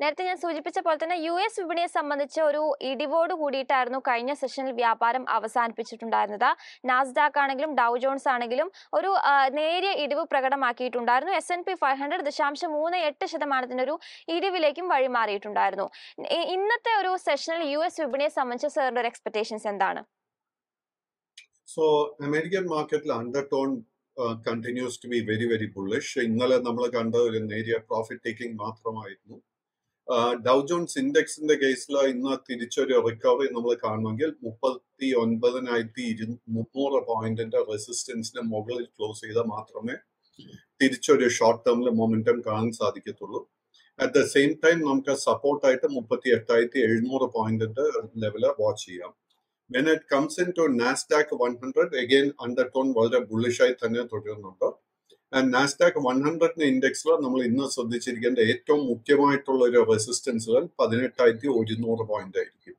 നേരത്തെ ഞാൻ സൂചിപ്പിച്ച പോലെ തന്നെ യു എസ് വിപണിയെ സംബന്ധിച്ച് ഒരു ഇടിവോട് കൂടിയിട്ടായിരുന്നു കഴിഞ്ഞ സെഷനിൽ വ്യാപാരം അവസാനിപ്പിച്ചിട്ടുണ്ടായിരുന്നത് നാസ്ഡാക്ക് ആണെങ്കിലും ഡൗ ജോൺസ് ആണെങ്കിലും ഒരു ആ, നേരിയ ഇടിവ് പ്രകടമാക്കിയിട്ടുണ്ടായിരുന്നു S N P five hundred ദശാംശം മൂന്ന് എട്ട് ശതമാനത്തിന്റെ ഒരു ഇടിവിലേക്കും വഴിമാറിയിട്ടുണ്ടായിരുന്നു ഇ- ഇന്നത്തെ ഒരു സെഷനിൽ യു എസ് വിപണിയെ സംബന്ധിച്ച് സാറിന്റെ ഒരു എക്സ്പെക്ടേഷൻസ് എന്താണ് സോ അമേരിക്കൻ മാർക്കറ്റിൽ undertone continues to be very very bullish ഇന്നലെ നമ്മൾ കണ്ട ഒരു നേരിയ പ്രോഫിറ്റ് ടേക്കിംഗ് മാത്രമായിരുന്നു ഡൗ ജോൺസ് ഇൻഡെക്സിന്റെ കേസിൽ ഇന്ന് തിരിച്ചൊരു റിക്കവറി നമ്മൾ കാണുമെങ്കിൽ മുപ്പത്തി ഒൻപതിനായിരത്തി ഇരു മുന്നൂറ് പോയിന്റിന്റെ റെസിസ്റ്റൻസിന് മുകളിൽ ക്ലോസ് ചെയ്താൽ മാത്രമേ തിരിച്ചൊരു ഷോർട്ട് ടേമിൽ മൊമെന്റം കാണാൻ സാധിക്കത്തുള്ളൂ അറ്റ് ദ സെയിം ടൈം നമുക്ക് സപ്പോർട്ടായിട്ട് മുപ്പത്തി എട്ടായിരത്തി എഴുന്നൂറ് പോയിന്റിന്റെ ലെവല് വാച്ച് ചെയ്യാം when it comes into Nasdaq one hundred again undertone വളരെ ബുള്ളിഷായി തന്നെ തുടരുന്നുണ്ട് ആൻഡ് നാസ്ഡാക്ക് വൺ ഹൺഡ്രഡിന്റെ ഇൻഡെക്സിൽ നമ്മൾ ഇന്ന് ശ്രദ്ധിച്ചിരിക്കേണ്ട ഏറ്റവും മുഖ്യമായിട്ടുള്ള ഒരു റെസിസ്റ്റൻസുകൾ പതിനെട്ടായിരത്തി ഒരുന്നൂറ് പോയിന്റ് ആയിരിക്കും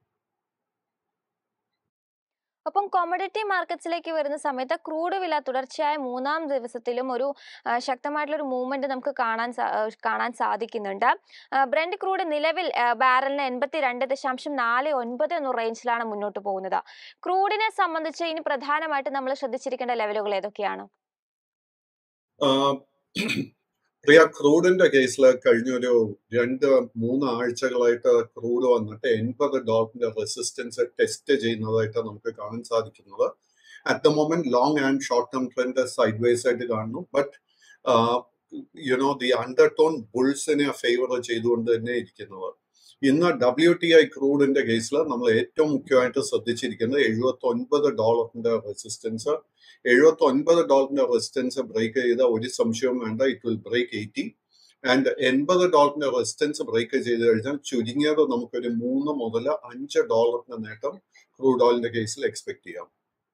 ഒപ്പം കോമഡിറ്റി മാർക്കറ്റ്സിലേക്ക് വരുന്ന സമയത്ത് ക്രൂഡ് വില തുടർച്ചയായ മൂന്നാം ദിവസത്തിലും ഒരു ആ, ശക്തമായിട്ടുള്ള ഒരു മൂവ്മെന്റ് നമുക്ക് കാണാൻ സാ- ആ, കാണാൻ സാധിക്കുന്നുണ്ട് ആ, ബ്രന്റ് ക്രൂഡ് നിലവിൽ ആ, ബാരലിന് എൺപത്തി രണ്ട് ദശാംശം നാല് ഒൻപത് എന്ന റേഞ്ചിലാണ് മുന്നോട്ട് പോകുന്നത് ക്രൂഡിനെ സംബന്ധിച്ച് ഇനി പ്രധാനമായിട്ട് നമ്മൾ ശ്രദ്ധിച്ചിരിക്കേണ്ട ലെവലുകൾ ഏതൊക്കെയാണ് ആഹ് പ്രിയ ക്രൂഡിന്റെ കേസിൽ കഴിഞ്ഞ ഒരു രണ്ട് മൂന്ന് ആഴ്ചകളായിട്ട് ക്രൂഡ് വന്നിട്ട് എൺപത് ഡോളറിന്റെ റെസിസ്റ്റൻസ് ടെസ്റ്റ് ചെയ്യുന്നതായിട്ട് നമുക്ക് കാണാൻ സാധിക്കുന്നത് at the moment long and short term trend sideways ആയിട്ട് കാണുന്നു ബട്ട് യുനോ ദി അണ്ടർടോൺ ബുൾസിനെ ഫേവർ ചെയ്തുകൊണ്ട് തന്നെ ഇരിക്കുന്നത് ഇന്ന് ഡബ്ല്യു ടി ഐ ക്രൂഡിന്റെ കേസിൽ നമ്മൾ ഏറ്റവും മുഖ്യമായിട്ട് ശ്രദ്ധിച്ചിരിക്കുന്നത് എഴുപത്തി ഒൻപത് ഡോളറിന്റെ റെസിസ്റ്റൻസ് എഴുപത്തി ഒൻപത് ഡോളറിന്റെ റെസിസ്റ്റൻസ് ബ്രേക്ക് ചെയ്ത ഒരു സംശയവും വേണ്ട it will break eighty and എൺപത് ഡോളറിന്റെ റെസിസ്റ്റൻസ് ബ്രേക്ക് ചെയ്ത് കഴിഞ്ഞാൽ ചുരുങ്ങിയത് നമുക്കൊരു മൂന്ന് മുതൽ അഞ്ച് ഡോളറിന്റെ നേട്ടം ക്രൂഡ് ഓയിലിന്റെ കേസിൽ എക്സ്പെക്ട് ചെയ്യാം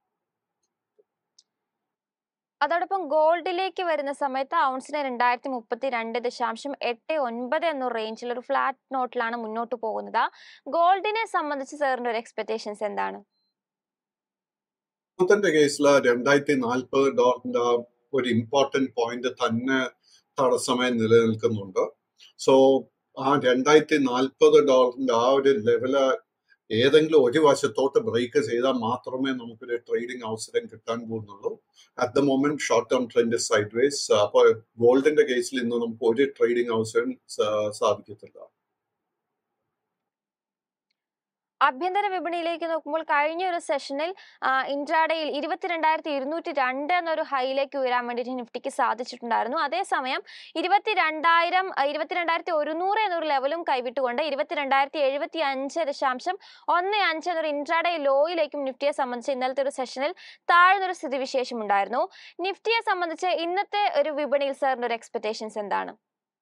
അതോടൊപ്പം ഗോൾഡിലേക്ക് വരുന്ന സമയത്ത് ഔൺസിന് രണ്ടായിരത്തി മുപ്പത്തി രണ്ട് ദശാംശം എട്ട് ഒൻപത് എന്ന റേഞ്ചിൽ ഒരു ഫ്ലാറ്റ് നോട്ടിലാണ് മുന്നോട്ട് പോകുന്നത് ഗോൾഡിനെ സംബന്ധിച്ച് സാറിന്റെ ഒരു എക്സ്പെക്ടേഷൻസ് എന്താണ് ഇന്നത്തെ കേസിൽ രണ്ടായിരത്തി നാൽപ്പത് ഡോളറിന്റെ ഒരു ഇമ്പോർട്ടന്റ് പോയിന്റ് തന്നെ തടസ്സമായി നിലനിൽക്കുന്നുണ്ട് സോ ആ രണ്ടായിരത്തി നാൽപ്പത് ഡോളറിന്റെ ആ ഒരു ലെവല് ഏതെങ്കിലും ഒരു വശത്തോട്ട് ബ്രേക്ക് ചെയ്താൽ മാത്രമേ നമുക്കൊരു ട്രേഡിംഗ് അവസരം കിട്ടാൻ പോകുന്നുള്ളൂ at the moment short term trend sideways അപ്പോൾ ഗോൾഡിന്റെ കേസിൽ ഇന്ന് നമുക്ക് ഒരു ട്രേഡിംഗ് അവസരം സാ- സാധിക്കത്തില്ല ആഭ്യന്തര വിപണിയിലേക്ക് നോക്കുമ്പോൾ കഴിഞ്ഞ ഒരു സെഷനിൽ ഇൻട്രാഡേയിൽ ഇരുപത്തിരണ്ടായിരത്തി ഇരുന്നൂറ്റി രണ്ട് എന്നൊരു ഹൈയിലേക്ക് ഉയരാൻ വേണ്ടിയിട്ട് നിഫ്റ്റിക്ക് സാധിച്ചിട്ടുണ്ടായിരുന്നു അതേസമയം ഇരുപത്തിരണ്ടായിരം ആ, ഇരുപത്തിരണ്ടായിരത്തി ഒരുന്നൂറ് എന്നൊരു ലെവലും കൈവിട്ടുകൊണ്ട് ഇരുപത്തിരണ്ടായിരത്തി എഴുപത്തി അഞ്ച് ദശാംശം ഒന്ന് അഞ്ച് എന്നൊരു ഇൻട്രാഡേ ലോയിലേക്കും നിഫ്റ്റിയെ സംബന്ധിച്ച് ഇന്നലത്തെ ഒരു സെഷനിൽ താഴ്ന്നൊരു സ്ഥിതിവിശേഷം ഉണ്ടായിരുന്നു നിഫ്റ്റിയെ സംബന്ധിച്ച് ഇന്നത്തെ ഒരു വിപണിയിൽ സാറിന്റെ ഒരു എക്സ്പെക്ടേഷൻസ് എന്താണ്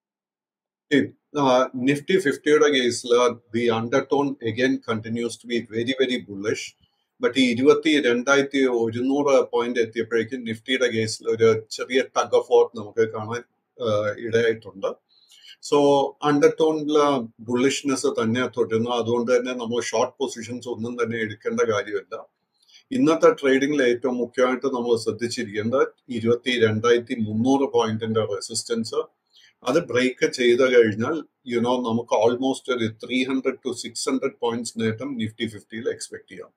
നിഫ്റ്റി ഫിഫ്റ്റിയുടെ കേസിൽ the undertone again continues to be very very bullish but ഈ ഇരുപത്തി രണ്ടായിരത്തി ഒരുന്നൂറ് പോയിന്റ് എത്തിയപ്പോഴേക്കും നിഫ്റ്റിയുടെ കേസിൽ ഒരു ചെറിയ ടഗ് ഓഫ് വോട്ട് നമുക്ക് കാണാൻ ആഹ് ഇടയായിട്ടുണ്ട് സോ അണ്ടർടോണിലെ ബുള്ളിഷ്നെസ് തന്നെ തുടരുന്നു അതുകൊണ്ട് തന്നെ നമ്മൾ ഷോർട്ട് പൊസിഷൻസ് ഒന്നും തന്നെ എടുക്കേണ്ട കാര്യമില്ല ഇന്നത്തെ ട്രേഡിംഗിൽ ഏറ്റവും മുഖ്യമായിട്ട് നമ്മൾ ശ്രദ്ധിച്ചിരിക്കേണ്ടത് ഇരുപത്തി രണ്ടായിരത്തി മുന്നൂറ് പോയിന്റിന്റെ റെസിസ്റ്റൻസ് അത് ബ്രേക്ക് ചെയ്ത് കഴിഞ്ഞാൽ യുനോ നമുക്ക് ഓൾമോസ്റ്റ് ഒരു three hundred to six hundred points നേട്ടം നിഫ്റ്റി ഫിഫ്റ്റിയിൽ എക്സ്പെക്ട് ചെയ്യാം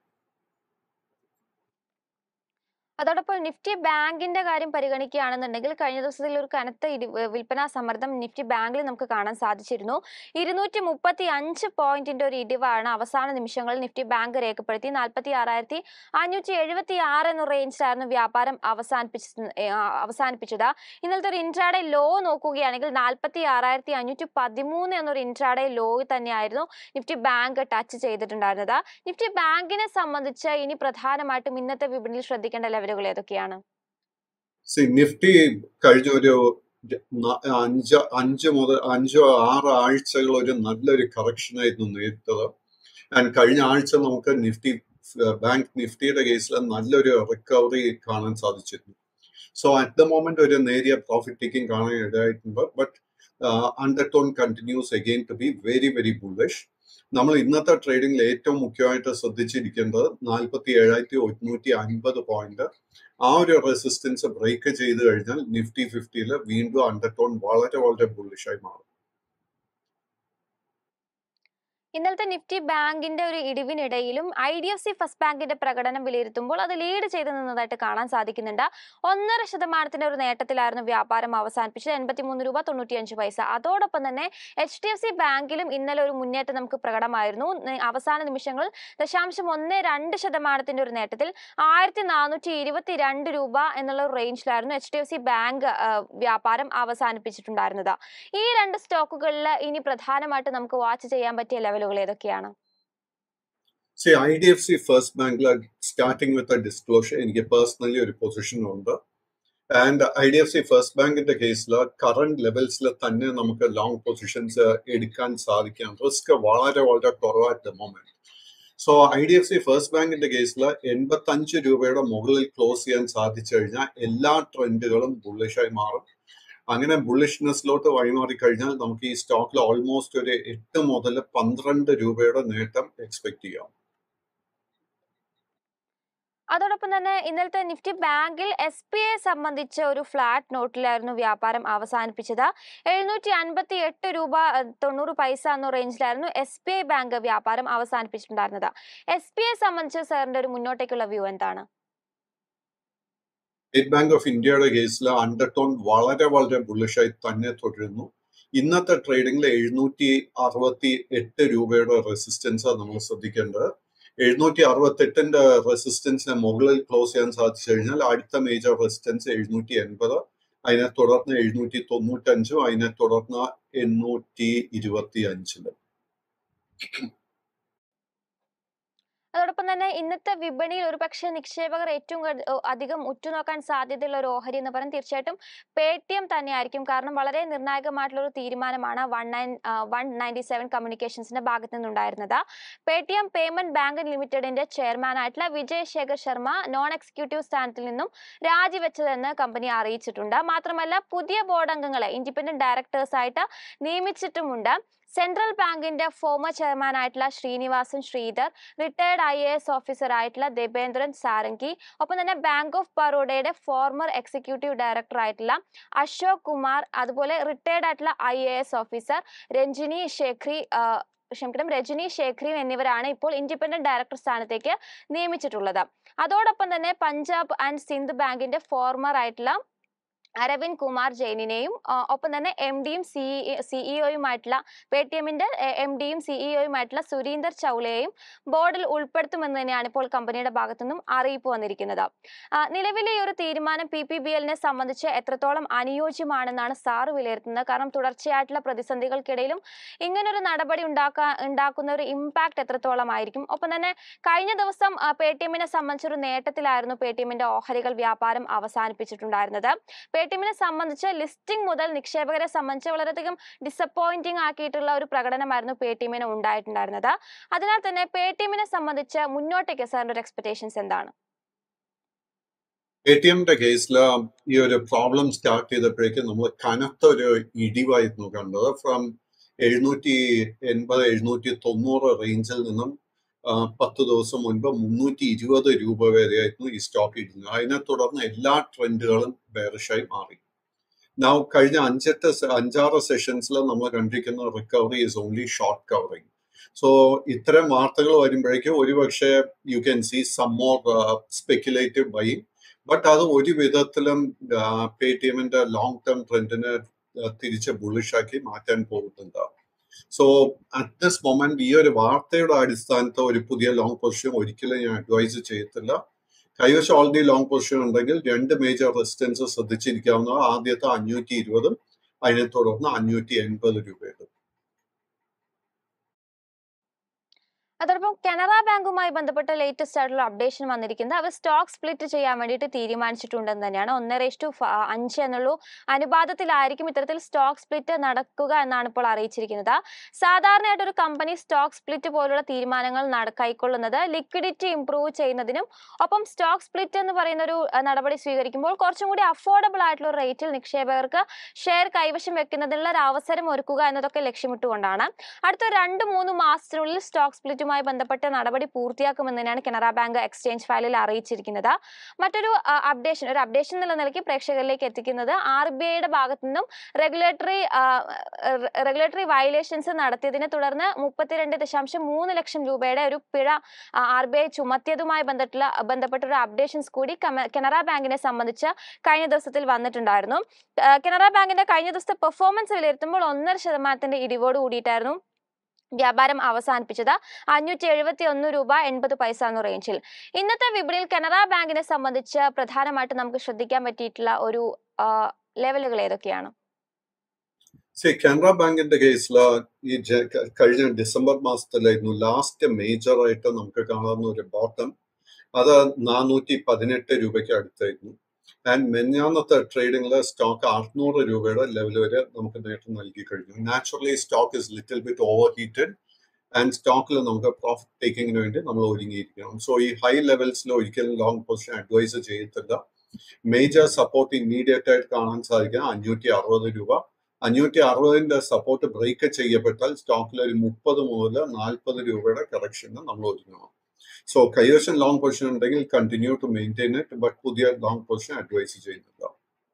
അതോടൊപ്പം നിഫ്റ്റി ബാങ്കിന്റെ കാര്യം പരിഗണിക്കുകയാണെന്നുണ്ടെങ്കിൽ കഴിഞ്ഞ ദിവസത്തിൽ ഒരു കനത്ത ഇടി ഏർ വിൽപ്പനാ സമ്മർദ്ദം നിഫ്റ്റി ബാങ്കിൽ നമുക്ക് കാണാൻ സാധിച്ചിരുന്നു ഇരുന്നൂറ്റി മുപ്പത്തി അഞ്ച് പോയിന്റിന്റെ ഒരു ഇടിവാണ് അവസാന നിമിഷങ്ങളിൽ നിഫ്റ്റി ബാങ്ക് രേഖപ്പെടുത്തി നാൽപ്പത്തി ആറായിരത്തി അഞ്ഞൂറ്റി എഴുപത്തി ആറ് എന്ന റേഞ്ചിലായിരുന്നു വ്യാപാരം അവസാനിപ്പിച്ചത് ഏ, ആ, അവസാനിപ്പിച്ചത് ഇന്നലത്തെ ഒരു ഇൻട്രാഡേ ലോ നോക്കുകയാണെങ്കിൽ നാൽപ്പത്തി ആറായിരത്തി അഞ്ഞൂറ്റി പതിമൂന്ന് എന്നൊരു ഇൻട്രാഡേ ലോ തന്നെയായിരുന്നു നിഫ്റ്റി ബാങ്ക് ടച്ച് ചെയ്തിട്ടുണ്ടായിരുന്നത് നിഫ്റ്റി ബാങ്കിനെ സംബന്ധിച്ച് ഇനി പ്രധാനമായിട്ടും ഇന്നത്തെ വിപണിയിൽ ശ്രദ്ധിക്കേണ്ട ലെവലുകൾ ഏതൊക്കെയാണ് സി നിഫ്റ്റി കഴിഞ്ഞ ഒരു ന- അഞ്ച് അഞ്ച് മുതൽ അഞ്ചോ ആറ് ആഴ്ചകൾ ഒരു നല്ലൊരു കറക്ഷൻ ആയിരുന്നു നേരിട്ടത് ആൻഡ് കഴിഞ്ഞ ആഴ്ച നമുക്ക് നിഫ്റ്റി ബാങ്ക് നിഫ്റ്റിയുടെ കേസിൽ നല്ലൊരു റിക്കവറി കാണാൻ സാധിച്ചിരുന്നു സോ അറ്റ് ദ മൊമെന്റ് ഒരു നേരിയ പ്രോഫിറ്റ് ടേക്കിംഗ് കാണാൻ ഇടയായിട്ടുണ്ട് but undertone continues again to be very very bullish നമ്മൾ ഇന്നത്തെ ട്രേഡിംഗിൽ ഏറ്റവും മുഖ്യമായിട്ട് ശ്രദ്ധിച്ചിരിക്കേണ്ടത് നാൽപ്പത്തി ഏഴായിരത്തി ഒരുന്നൂറ്റി അൻപത് പോയിന്റ് ആ ഒരു റെസിസ്റ്റൻസ് ബ്രേക്ക് ചെയ്ത് കഴിഞ്ഞാൽ നിഫ്റ്റി ഫിഫ്റ്റിയിൽ വീണ്ടും അണ്ടർടോൺ വളരെ വളരെ ബുള്ളിഷായി മാറും ഇന്നലത്തെ നിഫ്റ്റി ബാങ്കിന്റെ ഒരു ഇടിവിനിടയിലും I D F C First ബാങ്കിന്റെ പ്രകടനം വിലയിരുത്തുമ്പോൾ അത് ലീഡ് ചെയ്ത് നിന്നതായിട്ട് കാണാൻ സാധിക്കുന്നുണ്ട് ഒന്നര ശതമാനത്തിന്റെ ഒരു നേട്ടത്തിലായിരുന്നു വ്യാപാരം അവസാനിപ്പിച്ചത് എൺപത്തിമൂന്ന് രൂപ തൊണ്ണൂറ്റിയഞ്ച് പൈസ അതോടൊപ്പം തന്നെ എച്ച് ഡി എഫ് സി ബാങ്കിലും ഇന്നലെ ഒരു മുന്നേറ്റം നമുക്ക് പ്രകടമായിരുന്നു ന- അവസാന നിമിഷങ്ങളിൽ ദശാംശം ഒന്ന് രണ്ട് ശതമാനത്തിന്റെ ഒരു നേട്ടത്തിൽ ആയിരത്തി നാനൂറ്റി ഇരുപത്തി രണ്ട് രൂപ എന്നുള്ള ഒരു റേഞ്ചിലായിരുന്നു H D F C bank ആ, വ്യാപാരം അവസാനിപ്പിച്ചിട്ടുണ്ടായിരുന്നത് ഈ രണ്ട് സ്റ്റോക്കുകളിൽ ഇനി പ്രധാനമായിട്ട് നമുക്ക് വാച്ച് ചെയ്യാൻ പറ്റിയ ലെവലുകൾ ഏതൊക്കെയാണ് C I D F C First ബാങ്കിൽ സ്റ്റാർട്ടിങ് വിത്ത് എ ഡിസ്ക്ലോഷർ എനിക്ക് പേഴ്സണലി ഒരു പൊസിഷൻ ഉണ്ട് and I D F C First ബാങ്കിന്റെ കേസിൽ കറണ്ട് ലെവൽസിൽ തന്നെ നമുക്ക് ലോങ് പൊസിഷൻസ് എടുക്കാൻ സാധിക്കാം റിസ്ക് വളരെ വളരെ കുറവായിട്ട് the moment so I D F C First ബാങ്കിന്റെ കേസിൽ എൺപത്തഞ്ച് രൂപയുടെ മുകളിൽ ക്ലോസ് ചെയ്യാൻ സാധിച്ചു കഴിഞ്ഞാൽ എല്ലാ ട്രെൻഡുകളും ബുള്ളിഷായി മാറും അങ്ങനെ ബുള്ളിഷ്നെസ്സിലോട്ട് വഴിമാറി കഴിഞ്ഞാൽ നമുക്ക് ഈ സ്റ്റോക്കിൽ ഓൾമോസ്റ്റ് ഒരു എട്ട് മുതൽ പന്ത്രണ്ട് രൂപയുടെ നേട്ടം എക്സ്പെക്ട് ചെയ്യാം അതോടൊപ്പം തന്നെ ഇന്നലത്തെ നിഫ്റ്റി ബാങ്കിൽ എസ് ബി ഐ സംബന്ധിച്ച ഒരു ഫ്ലാറ്റ് നോട്ടിലായിരുന്നു വ്യാപാരം അവസാനിപ്പിച്ചത് എഴുന്നൂറ്റി അൻപത്തി എട്ട് രൂപ അഹ്, തൊണ്ണൂറ് പൈസ എന്ന റേഞ്ചിലായിരുന്നു എസ് ബി ഐ ബാങ്ക് വ്യാപാരം അവസാനിപ്പിച്ചിട്ടുണ്ടായിരുന്നത് എസ് ബി ഐ സംബന്ധിച്ച് സാറിന്റെ ഒരു മുന്നോട്ടേക്കുള്ള വ്യൂ എന്താണ് സ്റ്റേറ്റ് ബാങ്ക് ഓഫ് ഇന്ത്യയുടെ കേസിൽ അണ്ടർടോൺ വളരെ വളരെ ബുള്ളിഷായി തന്നെ തുടരുന്നു ഇന്നത്തെ ട്രേഡിംഗിൽ എഴുന്നൂറ്റി അറുപത്തി എട്ട് രൂപയുടെ റെസിസ്റ്റൻസ് നമ്മൾ ശ്രദ്ധിക്കേണ്ടത് എഴുന്നൂറ്റി അറുപത്തി എട്ടിന്റെ റെസിസ്റ്റൻസിനെ മുകളിൽ ക്ലോസ് ചെയ്യാൻ സാധിച്ചു കഴിഞ്ഞാൽ അടുത്ത മേജർ റെസിസ്റ്റൻസ് എഴുന്നൂറ്റി എൺപത് അതിനെ തുടർന്ന് എഴുന്നൂറ്റി തൊണ്ണൂറ്റഞ്ചും അതിനെ തുടർന്ന് എണ്ണൂറ്റി ഇരുപത്തി അഞ്ചിലും അതോടൊപ്പം തന്നെ ഇന്നത്തെ വിപണിയിൽ ഒരുപക്ഷെ നിക്ഷേപകർ ഏറ്റവും കട്- ഓ, അധികം ഉറ്റുനോക്കാൻ സാധ്യതയുള്ള ഒരു ഓഹരി എന്ന് പറയുന്നത് തീർച്ചയായിട്ടും പേ ടി എം തന്നെയായിരിക്കും കാരണം വളരെ നിർണായകമായിട്ടുള്ള ഒരു തീരുമാനമാണ് one nine one ninety seven കമ്മ്യൂണിക്കേഷൻസിന്റെ ഭാഗത്തു നിന്നുണ്ടായിരുന്നത് Paytm payment bank ലിമിറ്റഡിന്റെ ചെയർമാൻ ആയിട്ടുള്ള വിജയ് ശേഖർ ശർമ്മ നോൺ എക്സിക്യൂട്ടീവ് സ്ഥാനത്തിൽ നിന്നും രാജിവെച്ചതെന്ന് കമ്പനി അറിയിച്ചിട്ടുണ്ട് മാത്രമല്ല പുതിയ ബോർഡ് അംഗങ്ങളെ ഇൻഡിപെൻഡന്റ് ഡയറക്ടേഴ്സ് ആയിട്ട് നിയമിച്ചിട്ടുമുണ്ട് സെൻട്രൽ ബാങ്കിന്റെ ഫോമർ ചെയർമാൻ ആയിട്ടുള്ള Srinivasan Sridhar retired I A S officer ആയിട്ടുള്ള ദേബേന്ദ്രൻ സാരംഗി ഒപ്പം തന്നെ ബാങ്ക് ഓഫ് ബറോഡയുടെ ഫോർമർ എക്സിക്യൂട്ടീവ് ഡയറക്ടർ ആയിട്ടുള്ള അശോക് കുമാർ അതുപോലെ റിട്ടയർഡ് ആയിട്ടുള്ള I A S officer Ranjini Shekhri ആ, ക്ഷമിക്കണം രജനി ശേഖരി എന്നിവരാണ് ഇപ്പോൾ ഇൻഡിപെൻഡന്റ് ഡയറക്ടർ സ്ഥാനത്തേക്ക് നിയമിച്ചിട്ടുള്ളത് അതോടൊപ്പം തന്നെ പഞ്ചാബ് ആൻഡ് സിന്ധ് ബാങ്കിന്റെ ഫോർമർ ആയിട്ടുള്ള അരവിന്ദ് കുമാർ ജെയിനിനെയും ആ, ഒപ്പം തന്നെ എം ഡിയും സിഇഒയുമായിട്ടുള്ള പേ ടി എമ്മിന്റെ എം ഡിയും സിഇഒയുമായിട്ടുള്ള സുരീന്ദർ ചൗളയെയും ബോർഡിൽ ഉൾപ്പെടുത്തുമെന്ന് തന്നെയാണ് ഇപ്പോൾ കമ്പനിയുടെ ഭാഗത്തുനിന്നും അറിയിപ്പ് വന്നിരിക്കുന്നത് ആ, നിലവിലെ ഈ ഒരു തീരുമാനം പി പി ബി എല്ലിനെ സംബന്ധിച്ച് എത്രത്തോളം അനുയോജ്യമാണെന്നാണ് സാറ് വിലയിരുത്തുന്നത് കാരണം തുടർച്ചയായിട്ടുള്ള പ്രതിസന്ധികൾക്കിടയിലും ഇങ്ങനൊരു നടപടി ഉണ്ടാക്കാ ഉണ്ടാക്കുന്ന ഒരു ഇമ്പാക്ട് എത്രത്തോളം ആയിരിക്കും ഒപ്പം തന്നെ കഴിഞ്ഞ ദിവസം പേ ടി എമ്മിനെ സംബന്ധിച്ചൊരു നേട്ടത്തിലായിരുന്നു പേ ടി എമ്മിന്റെ ഓഹരികൾ വ്യാപാരം അവസാനിപ്പിച്ചിട്ടുണ്ടായിരുന്നത് പേ ടി എമ്മിനെ സംബന്ധിച്ച് ലിസ്റ്റിംഗ് മുതൽ നിക്ഷേപകരെ സംബന്ധിച്ച് വളരെയധികം ഡിസപ്പോയിന്റിംഗ് ആക്കിയിട്ടുള്ള ഒരു പ്രകടനമായിരുന്നു പേ ടി എമ്മിന് ഉണ്ടായിട്ടുണ്ടായിരുന്നത് അതിനാൽ തന്നെ പേ ടി എമ്മിനെ സംബന്ധിച്ച് മുന്നോട്ടേക്ക് സാറിന്റെ ഒരു എക്സ്പെക്ടേഷൻസ് എന്താണ് എ ടി എമ്മിന്റെ കേസിൽ ഈ ഒരു പ്രോബ്ലം സ്റ്റാർട്ട് ചെയ്തപ്പോഴേക്കും നമ്മൾ കനത്ത ഒരു ഇടിവായിരുന്നു കണ്ടത് ഫ്രം എഴുന്നൂറ്റി എൺപത് എഴുന്നൂറ്റി തൊണ്ണൂറ് റേഞ്ചിൽ നിന്നും ആ, പത്ത് ദിവസം മുൻപ് മുന്നൂറ്റി ഇരുപത് രൂപ വരെയായിരുന്നു ഈ സ്റ്റോക്ക് ഇടുന്നത് അതിനെ തുടർന്ന് എല്ലാ ട്രെൻഡുകളും ബെയറിഷായി മാറി നാ കഴിഞ്ഞ അഞ്ചെട്ട് സെ- അഞ്ചാറ് സെഷൻസിൽ നമ്മൾ കണ്ടിരിക്കുന്ന recovery is only short covering so ഇത്തരം വാർത്തകൾ വരുമ്പോഴേക്കും ഒരുപക്ഷെ you can see some more speculative buy but അത് ഒരു വിധത്തിലും പേ ടി എമ്മിന്റെ ലോങ് ടേം ട്രെൻഡിനെ തിരിച്ച് ബുള്ളിഷാക്കി മാറ്റാൻ പോകുന്നുണ്ട് സോ അറ്റ് ദിസ് മൊമെന്റ് ഈ ഒരു വാർത്തയുടെ അടിസ്ഥാനത്തിൽ ഒരു പുതിയ ലോങ് പൊസിഷൻ ഒരിക്കലും ഞാൻ അഡ്വൈസ് ചെയ്യത്തില്ല കൈവശം ഓൾറെഡി ലോങ് പൊസിഷൻ ഉണ്ടെങ്കിൽ രണ്ട് മേജർ റെസിസ്റ്റൻസ് ശ്രദ്ധിച്ചിരിക്കാവുന്ന ആദ്യത്തെ അഞ്ഞൂറ്റി ഇരുപതും അതിനെ തുടർന്ന് അഞ്ഞൂറ്റി എൺപത് രൂപയുടെ അതോടൊപ്പം കനറ ബാങ്കുമായി ബന്ധപ്പെട്ട ലേറ്റസ്റ്റ് ആയിട്ടുള്ള അപ്ഡേഷൻ വന്നിരിക്കുന്നത് അവർ സ്റ്റോക്ക് സ്പ്ലിറ്റ് ചെയ്യാൻ വേണ്ടിയിട്ട് തീരുമാനിച്ചിട്ടുണ്ടെന്ന് തന്നെയാണ് ഒന്നര ഇഷ്ടു അഞ്ച് എന്നുള്ള അനുപാതത്തിലായിരിക്കും ഇത്തരത്തിൽ സ്റ്റോക്ക് സ്പ്ലിറ്റ് നടക്കുക എന്നാണ് ഇപ്പോൾ അറിയിച്ചിരിക്കുന്നത് സാധാരണയായിട്ട് ഒരു കമ്പനി സ്റ്റോക്ക് സ്പ്ലിറ്റ് പോലുള്ള തീരുമാനങ്ങൾ നട- കൈക്കൊള്ളുന്നത് ലിക്വിഡിറ്റി ഇംപ്രൂവ് ചെയ്യുന്നതിനും ഒപ്പം സ്റ്റോക്ക് സ്പ്ലിറ്റ് എന്ന് പറയുന്ന ഒരു അഹ്, നടപടി സ്വീകരിക്കുമ്പോൾ കുറച്ചും കൂടി അഫോർഡബിൾ ആയിട്ടുള്ള റേറ്റിൽ നിക്ഷേപകർക്ക് ഷെയർ കൈവശം വെക്കുന്നതിനുള്ള ഒരു അവസരം ഒരുക്കുക എന്നതൊക്കെ ലക്ഷ്യമിട്ടുകൊണ്ടാണ് അടുത്ത രണ്ട് മൂന്ന് മാസത്തിനുള്ളിൽ സ്റ്റോക്ക് സ്പ്ലിറ്റുമായി ചുമത്തിയതുമായി ബന്ധപ്പെട്ട നടപടി പൂർത്തിയാക്കുമെന്നാണ് കനറ ബാങ്ക് എക്സ്ചേഞ്ച് ഫയലിൽ അറിയിച്ചിരിക്കുന്നത് മറ്റൊരു അപ്ഡേഷൻ ഒരു അപ്ഡേഷൻ എന്നുള്ള നിലയ്ക്ക് പ്രേക്ഷകരിലേക്ക് എത്തിക്കുന്നത് ആർ ബി ഐയുടെ ഭാഗത്തു നിന്നും റെഗുലേറ്ററി റെഗുലേറ്ററി വയലേഷൻസ് നടത്തിയതിനെ തുടർന്ന് മുപ്പത്തിരണ്ട് ദശാംശം മൂന്ന് ലക്ഷം രൂപയുടെ ഒരു പിഴ ആർ ബി ഐ ചുമത്തിയതുമായി ബന്ധപ്പെട്ടുള്ള ബന്ധപ്പെട്ട ഒരു അപ്ഡേഷൻസ് കൂടി കമ- കനറ ബാങ്കിനെ സംബന്ധിച്ച് കഴിഞ്ഞ ദിവസത്തിൽ വന്നിട്ടുണ്ടായിരുന്നു ആ, കനറ ബാങ്കിന്റെ കഴിഞ്ഞ ദിവസത്തെ പെർഫോമൻസ് വിലയിരുത്തുമ്പോൾ ഒന്നര ശതമാനത്തിന്റെ ഇടിവോട് കൂടിയിട്ടായിരുന്നു വ്യാപാരം അവസാനിപ്പിച്ചത് അഞ്ഞൂറ്റി എഴുപത്തി ഒന്ന് രൂപ എൺപത് പൈസ എന്ന റേഞ്ചിൽ ഇന്നത്തെ വിപണിയിൽ കനറ ബാങ്കിനെ സംബന്ധിച്ച് പ്രധാനമായിട്ട് നമുക്ക് ശ്രദ്ധിക്കാൻ പറ്റിയിട്ടുള്ള ഒരു ആ, ലെവലുകൾ ഏതൊക്കെയാണ് സി കാനറ ബാങ്കിന്റെ കേസിൽ ഈ ജ- ക- കഴിഞ്ഞ ഡിസംബർ മാസത്തിലായിരുന്നു ലാസ്റ്റ് മേജർ ആയിട്ട് നമുക്ക് കാണാവുന്ന ഒരു ബോട്ടം അത് നാനൂറ്റി പതിനെട്ട് രൂപയ്ക്ക് അടുത്തായിരുന്നു ആൻഡ് മെഞ്ഞാന്നത്തെ ട്രേഡിംഗിൽ സ്റ്റോക്ക് അറുന്നൂറ് രൂപയുടെ ലെവൽ വരെ നമുക്ക് നേട്ടം നൽകി കഴിഞ്ഞു naturally stock is little bit overheated and സ്റ്റോക്കിൽ നമുക്ക് പ്രോഫിറ്റ് ടേക്കിങ്ങിന് വേണ്ടി നമ്മൾ ഒരുങ്ങിയിരിക്കണം സോ ഈ ഹൈ ലെവൽസിൽ ഒരിക്കലും ലോങ് പൊസിഷൻ അഡ്വൈസ് ചെയ്യത്തില്ല മേജർ സപ്പോർട്ട് ഇമ്മീഡിയറ്റ് ആയിട്ട് കാണാൻ സാധിക്കുക അഞ്ഞൂറ്റി അറുപത് രൂപ അഞ്ഞൂറ്റി അറുപതിന്റെ സപ്പോർട്ട് ബ്രേക്ക് ചെയ്യപ്പെട്ടാൽ സ്റ്റോക്കിൽ ഒരു മുപ്പത് മുതൽ നാൽപ്പത് രൂപയുടെ കറക്ഷന് നമ്മൾ ഒരുങ്ങണം സോ കൈവശം ലോങ് പൊസിഷൻ ഉണ്ടെങ്കിൽ continue to maintain it but പുതിയ ലോങ് പൊസിഷൻ അഡ്വൈസ് ചെയ്യുന്നില്ല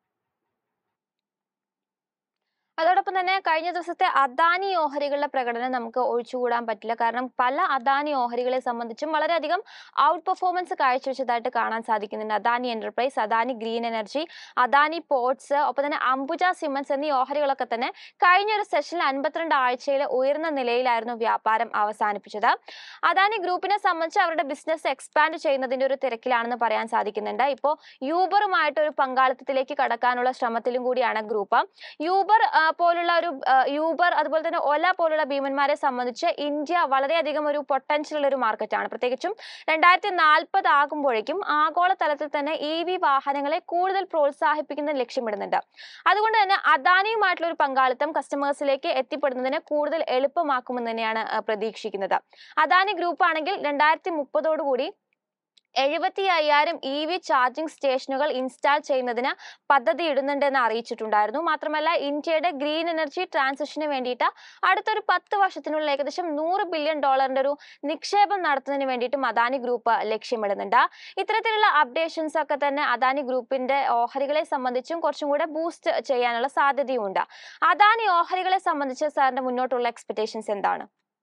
അതോടൊപ്പം തന്നെ കഴിഞ്ഞ ദിവസത്തെ അദാനി ഓഹരികളുടെ പ്രകടനം നമുക്ക് ഒഴിച്ചുകൂടാൻ പറ്റില്ല കാരണം പല അദാനി ഓഹരികളെ സംബന്ധിച്ചും വളരെയധികം ഔട്ട് പെർഫോമൻസ് കാഴ്ചവെച്ചതായിട്ട് കാണാൻ സാധിക്കുന്നുണ്ട് Adani Enterprise Adani Green Energy Adani Ports ഒപ്പം തന്നെ അംബുജ സിമൻസ് എന്നീ ഓഹരികളൊക്കെ തന്നെ കഴിഞ്ഞ ഒരു സെഷനിൽ അൻപത്തിരണ്ട് ആഴ്ചയിൽ ഉയർന്ന നിലയിലായിരുന്നു വ്യാപാരം അവസാനിപ്പിച്ചത് അദാനി ഗ്രൂപ്പിനെ സംബന്ധിച്ച് അവരുടെ ബിസിനസ് എക്സ്പാൻഡ് ചെയ്യുന്നതിന്റെ ഒരു തിരക്കിലാണെന്ന് പറയാൻ സാധിക്കുന്നുണ്ട് ഇപ്പോൾ യൂബറുമായിട്ട് ഒരു പങ്കാളിത്തത്തിലേക്ക് കടക്കാനുള്ള ശ്രമത്തിലും കൂടിയാണ് ഗ്രൂപ്പ് യൂബർ ആ, പോലുള്ള ഒരു ആ, യൂബർ അതുപോലെ തന്നെ ഒല പോലുള്ള ഭീമന്മാരെ സംബന്ധിച്ച് ഇന്ത്യ വളരെയധികം ഒരു പൊട്ടൻഷ്യൽ ഉള്ള ഒരു മാർക്കറ്റാണ് പ്രത്യേകിച്ചും രണ്ടായിരത്തി നാൽപ്പത് ആകുമ്പോഴേക്കും ആഗോള തലത്തിൽ തന്നെ ഇ വി വാഹനങ്ങളെ കൂടുതൽ പ്രോത്സാഹിപ്പിക്കുന്നത് ലക്ഷ്യമിടുന്നുണ്ട് അതുകൊണ്ട് തന്നെ അദാനിയുമായിട്ടുള്ള ഒരു പങ്കാളിത്തം കസ്റ്റമേഴ്സിലേക്ക് എത്തിപ്പെടുന്നതിന് കൂടുതൽ എളുപ്പമാക്കുമെന്ന് തന്നെയാണ് ആ, പ്രതീക്ഷിക്കുന്നത് അദാനി ഗ്രൂപ്പ് ആണെങ്കിൽ രണ്ടായിരത്തി മുപ്പതോടുകൂടി എഴുപത്തി അയ്യായിരം ഇ വി ചാർജിംഗ് സ്റ്റേഷനുകൾ ഇൻസ്റ്റാൾ ചെയ്യുന്നതിന് പദ്ധതി ഇടുന്നുണ്ടെന്ന് അറിയിച്ചിട്ടുണ്ടായിരുന്നു മാത്രമല്ല ഇന്ത്യയുടെ ഗ്രീൻ എനർജി ട്രാൻസിഷന് വേണ്ടിയിട്ട് അടുത്തൊരു പത്ത് വർഷത്തിനുള്ളിൽ ഏകദേശം നൂറ് ബില്യൺ ഡോളറിന്റെ ഒരു നിക്ഷേപം നടത്തുന്നതിന് വേണ്ടിയിട്ടും അദാനി ഗ്രൂപ്പ് ലക്ഷ്യമിടുന്നുണ്ട് ഇത്തരത്തിലുള്ള അപ്ഡേഷൻസ് ഒക്കെ തന്നെ അദാനി ഗ്രൂപ്പിന്റെ ഓഹരികളെ സംബന്ധിച്ചും കുറച്ചും കൂടെ ബൂസ്റ്റ് ചെയ്യാനുള്ള സാധ്യതയുണ്ട് അദാനി ഓഹരികളെ സംബന്ധിച്ച് സാറിന്റെ മുന്നോട്ടുള്ള എക്സ്പെക്ടേഷൻസ് എന്താണ്